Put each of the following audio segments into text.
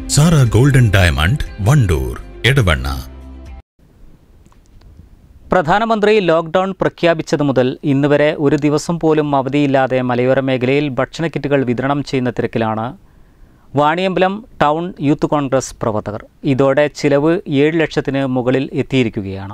Sara golden diamond Wandoor Edavanna പ്രധാനമന്ത്രി lockdown പ്രഖ്യാപിച്ചത് മുതൽ ഇന്ന് വരെ ഒരു ദിവസം പോലും അവധിയില്ലാതെ മലയോര മേഖലയിൽ ഭക്ഷണ കിറ്റുകൾ വിതരണം ചെയ്യുന്ന തിരക്കിലാണ് വാണിയമ്പലം ടൗൺ യൂത്ത് കോൺഗ്രസ് പ്രവർത്തകർ ഇതോടെ ചിലവ് ഏഴ് ലക്ഷത്തിന് മുകളിൽ എത്തിയിരിക്കുകയാണ്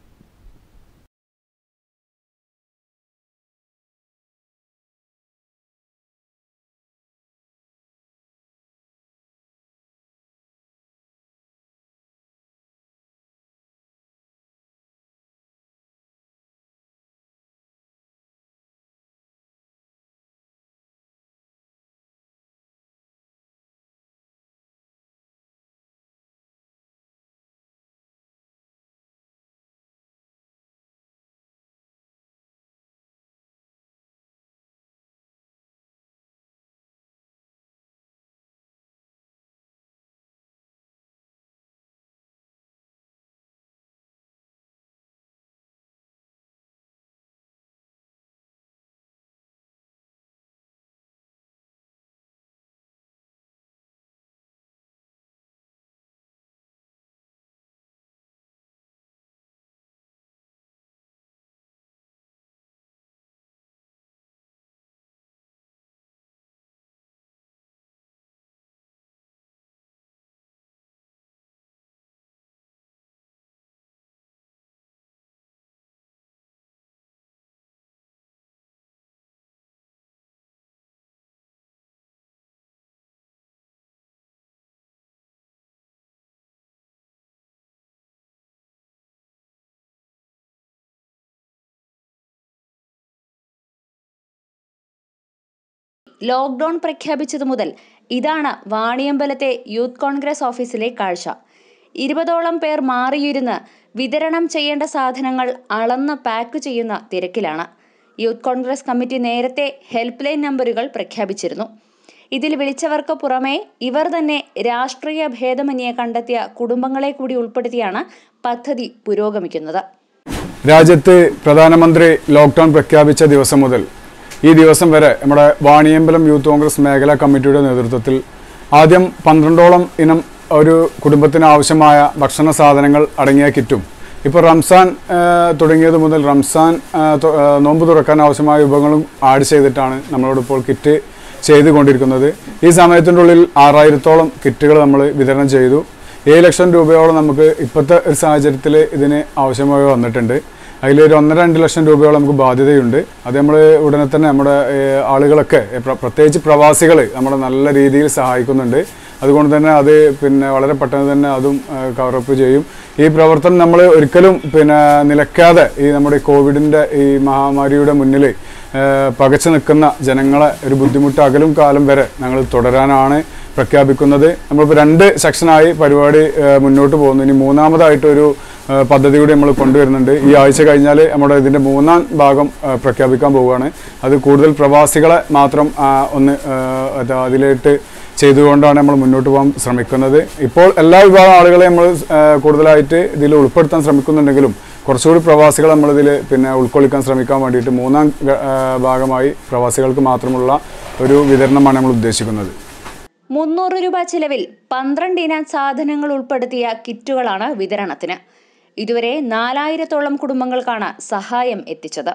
ലോക്ക്ഡൌൺ പ്രഖ്യാപിച്ചതു മുതൽ ഇതാണ് വാണിയമ്പലത്തെ യൂത്ത് കോൺഗ്രസ് ഓഫീസിലെ കാഴ്ച ഇരുപതോളം പേർ മാറിയിരുന്ന് വിതരണം ചെയ്യേണ്ട സാധനങ്ങൾ അളന്ന് പാക്ക് ചെയ്യുന്ന തിരക്കിലാണ് യൂത്ത് കോൺഗ്രസ് കമ്മിറ്റി നേരത്തെ ഹെൽപ്പ് ലൈൻ നമ്പറുകൾ പ്രഖ്യാപിച്ചിരുന്നു ഇതിൽ വിളിച്ചവർക്ക് പുറമെ ഇവർ തന്നെ രാഷ്ട്രീയ ഭേദമന്യേ കണ്ടെത്തിയ കുടുംബങ്ങളെ കൂടി ഉൾപ്പെടുത്തിയാണ് പദ്ധതി പുരോഗമിക്കുന്നത് രാജ്യത്ത് പ്രധാനമന്ത്രി ലോക്ക്ഡൗൺ പ്രഖ്യാപിച്ച ദിവസം മുതൽ ഈ ദിവസം വരെ നമ്മുടെ വാണിയമ്പലം യൂത്ത് കോൺഗ്രസ് മേഖലാ കമ്മിറ്റിയുടെ നേതൃത്വത്തിൽ ആദ്യം പന്ത്രണ്ടോളം ഇനം ഒരു കുടുംബത്തിന് ആവശ്യമായ ഭക്ഷണ സാധനങ്ങൾ അടങ്ങിയ കിറ്റും ഇപ്പോൾ റംസാൻ ആ, തുടങ്ങിയത് മുതൽ റംസാൻ ആ, തൊ- ആ, നോമ്പ് തുറക്കാൻ ആവശ്യമായ വിഭവങ്ങളും ആഡ് ചെയ്തിട്ടാണ് നമ്മളോടിപ്പോൾ കിറ്റ് ചെയ്തുകൊണ്ടിരിക്കുന്നത് ഈ സമയത്തിൻ്റെ ഉള്ളിൽ ആറായിരത്തോളം കിറ്റുകൾ നമ്മൾ വിതരണം ചെയ്തു ഏഴ് ലക്ഷം രൂപയോളം നമുക്ക് ഇപ്പോഴത്തെ ഒരു സാഹചര്യത്തിൽ ഇതിന് ആവശ്യമായി വന്നിട്ടുണ്ട് അതിലൊരു ഒന്നര രണ്ട് ലക്ഷം രൂപയോളം നമുക്ക് ബാധ്യതയുണ്ട് അത് നമ്മൾ ഉടനെ തന്നെ നമ്മുടെ ഏഹ്, ആളുകളൊക്കെ ഏഹ്, പ്ര- പ്രത്യേകിച്ച് പ്രവാസികൾ നമ്മളെ നല്ല രീതിയിൽ സഹായിക്കുന്നുണ്ട് അതുകൊണ്ട് തന്നെ അത് പിന്നെ വളരെ പെട്ടെന്ന് തന്നെ അതും കവറപ്പ് ചെയ്യും ഈ പ്രവർത്തനം നമ്മൾ ഒരിക്കലും പിന്നെ നിലക്കാതെ ഈ നമ്മുടെ കോവിഡിൻ്റെ ഈ മഹാമാരിയുടെ മുന്നിൽ ഏഹ്, പകച്ചു നിൽക്കുന്ന ജനങ്ങളെ ഒരു ബുദ്ധിമുട്ട് അകലും കാലം വരെ ഞങ്ങൾ തുടരാനാണ് പ്രഖ്യാപിക്കുന്നത് നമ്മളിപ്പോൾ രണ്ട് സെക്ഷനായി പരിപാടി ഏഹ്, മുന്നോട്ട് പോകുന്നു ഇനി മൂന്നാമതായിട്ടൊരു ഏഹ്, പദ്ധതി കൂടി നമ്മൾ കൊണ്ടുവരുന്നുണ്ട് ഈ ആഴ്ച കഴിഞ്ഞാൽ നമ്മുടെ ഇതിൻ്റെ മൂന്നാം ഭാഗം ഏഹ്, പ്രഖ്യാപിക്കാൻ പോവുകയാണ് അത് കൂടുതൽ പ്രവാസികളെ മാത്രം ആ, ഒന്ന് ഏഹ്, അത് അതിലേട്ട് ചെയ്തുകൊണ്ടാണ് നമ്മൾ മുന്നോട്ട് പോകാൻ ശ്രമിക്കുന്നത് ഇപ്പോൾ എല്ലാ വിഭാഗം ആളുകളെ നമ്മൾ ഏഹ്, കൂടുതലായിട്ട് ഇതിൽ ഉൾപ്പെടുത്താൻ ശ്രമിക്കുന്നുണ്ടെങ്കിലും കുറച്ചുകൂടി പ്രവാസികൾ നമ്മളിതിൽ പിന്നെ ഉൾക്കൊള്ളിക്കാൻ ശ്രമിക്കാൻ വേണ്ടിയിട്ട് മൂന്നാം ഗ- ഏഹ്, ഭാഗമായി പ്രവാസികൾക്ക് മാത്രമുള്ള ഒരു വിതരണമാണ് നമ്മൾ ഉദ്ദേശിക്കുന്നത് മുന്നൂറ് രൂപ ചിലവിൽ പന്ത്രണ്ട് ഇനം സാധനങ്ങൾ ഉൾപ്പെടുത്തിയ കിറ്റുകളാണ് വിതരണത്തിന് ഇതുവരെ നാലായിരത്തോളം കുടുംബങ്ങൾക്കാണ് സഹായം എത്തിച്ചത്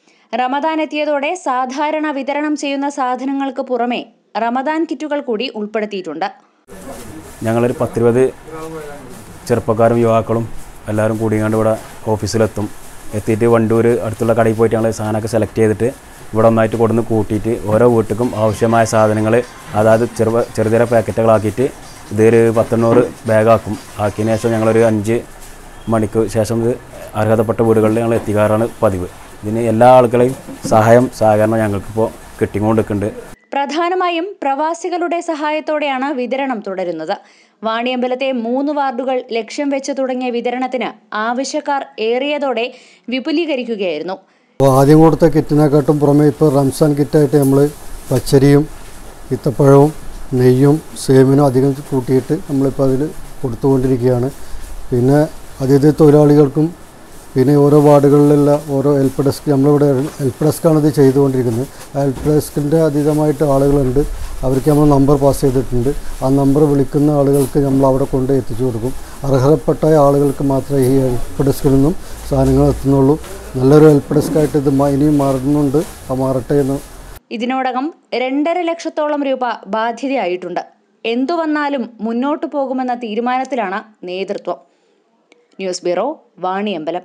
റമദാൻ എത്തിയതോടെ സാധാരണ വിതരണം ചെയ്യുന്ന സാധനങ്ങൾക്ക് പുറമെ റമദാൻ കിറ്റുകൾ കൂടി ഉൾപ്പെടുത്തിയിട്ടുണ്ട് ഞങ്ങളൊരു പത്തിരുപത് ചെറുപ്പക്കാരും യുവാക്കളും എല്ലാവരും കൂടിയാണ്ട് ഇവിടെ ഓഫീസിലെത്തും എത്തിയിട്ട് വണ്ടൂർ അടുത്തുള്ള കടയിൽ പോയിട്ട് ഞങ്ങൾ സാധനമൊക്കെ സെലക്ട് ചെയ്തിട്ട് ഇവിടെ ഒന്നായിട്ട് കൊടുന്ന് കൂട്ടിയിട്ട് ഓരോ വീട്ടിലും ആവശ്യമായ സാധനങ്ങൾ അതായത് ചെറു ചെറിയ ചെറിയ പാക്കറ്റുകളാക്കിയിട്ട് ഇതൊരു പത്തെണ്ണൂറ് ബാഗാക്കും ആക്കിയതിന് ശേഷം ഞങ്ങളൊരു അഞ്ച് മണിക്ക് ശേഷം ഇത് അർഹതപ്പെട്ട വീടുകളിൽ ഞങ്ങൾ എത്തിക്കാറാണ് പതിവ് ഇതിന് എല്ലാ ആളുകളെയും സഹായം സഹകരണം ഞങ്ങൾക്കിപ്പോൾ കിട്ടിക്കൊണ്ടിരിക്കുന്നുണ്ട് പ്രധാനമായും പ്രവാസികളുടെ സഹായത്തോടെയാണ് വിതരണം തുടരുന്നത് വാണിയമ്പലത്തെ മൂന്ന് വാർഡുകൾ ലക്ഷ്യം വെച്ച് തുടങ്ങിയ വിതരണത്തിന് ആവശ്യക്കാർ ഏറിയതോടെ വിപുലീകരിക്കുകയായിരുന്നു അപ്പോൾ ആദ്യം കൊടുത്ത കിറ്റിനെക്കാട്ടും പുറമെ ഇപ്പോൾ റംസാൻ കിറ്റായിട്ട് നമ്മൾ പച്ചരിയും ഈത്തപ്പഴവും നെയ്യും സേമിനും അധികം കൂട്ടിയിട്ട് നമ്മളിപ്പോൾ അതിൽ കൊടുത്തുകൊണ്ടിരിക്കുകയാണ് പിന്നെ അതിഥി തൊഴിലാളികൾക്കും പിന്നെ ഓരോ വാർഡുകളിലുള്ള ഓരോ ഹെൽപ്പ് ഡെസ്ക് നമ്മളിവിടെ ഹെൽപ്പ് ഡെസ്ക്കാണ് ഇത് ചെയ്തുകൊണ്ടിരിക്കുന്നത് ആ ഹെൽപ്പ് ഡെസ്കിൻ്റെ അതീതമായിട്ട് ആളുകളുണ്ട് അവർക്ക് നമ്മൾ നമ്പർ പാസ് ചെയ്തിട്ടുണ്ട് ആ നമ്പർ വിളിക്കുന്ന ആളുകൾക്ക് നമ്മൾ അവിടെ കൊണ്ട് എത്തിച്ചു കൊടുക്കും അർഹതപ്പെട്ട ആളുകൾക്ക് മാത്രമേ ഈ ഹെൽപ്പ് ഡെസ്കിൽ നിന്നും സാധനങ്ങൾ എത്തുന്നുള്ളൂ നല്ലൊരു ഹെൽപ്പ് ഡെസ്ക്കായിട്ട് ഇത് മ- ഇനിയും മാറുന്നുണ്ട് ആ മാറട്ടെ എന്ന് ഇതിനോടകം രണ്ടര ലക്ഷത്തോളം രൂപ ബാധ്യതയായിട്ടുണ്ട് എന്തു വന്നാലും മുന്നോട്ടു പോകുമെന്ന തീരുമാനത്തിലാണ് നേതൃത്വം news bureau Vaniyambalam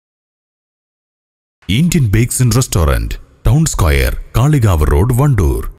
Indian bakes and restaurant town square Kalikavu road Wandoor